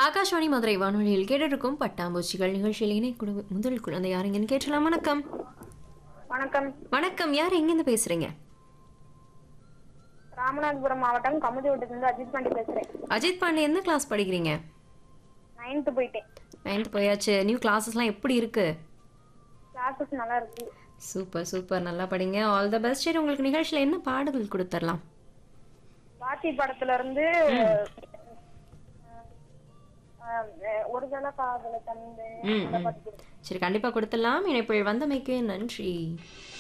ஆகாஷ்வாணி மதுரை வானொலியில் கேட்டிருக்கும் பட்டாம்பூச்சிகள் நிகழ்ச்சியில் இணை குழு முதல் குழந்தை யாருங்கன்னு கேட்டலாம் வணக்கம் வணக்கம் வணக்கம் யார் எங்கேருந்து பேசுறீங்க ராமநாதபுரம் மாவட்டம் கமுதிவட்டத்திலிருந்து அஜித் பாண்டி பேசுறேன் அஜித் பாண்டே எந்த கிளாஸ் படிக்கிறீங்க நைன்த்து போயிட்டேன் நைன்த் போயாச்சு நியூ கிளாஸஸ்லாம் எப்படி இருக்கு கிளாஸஸ் நல்லா இருக்கு சூப்பர் சூப்பர் நல்லா படிங்க ஆல் த பெஸ்ட் சரி உங்களுக்கு நிகழ்ச்சியில் என்ன பாடல்கள் கொடுத்துடலாம் வாத்தி படத்துல இருந்து அஹ், அஹ், ஒரு தல காதல தந்து ம் ம். சரி கண்டிப்பாக கொடுத்துடலாம் இணைப்பில் வந்தமைக்கு நன்றி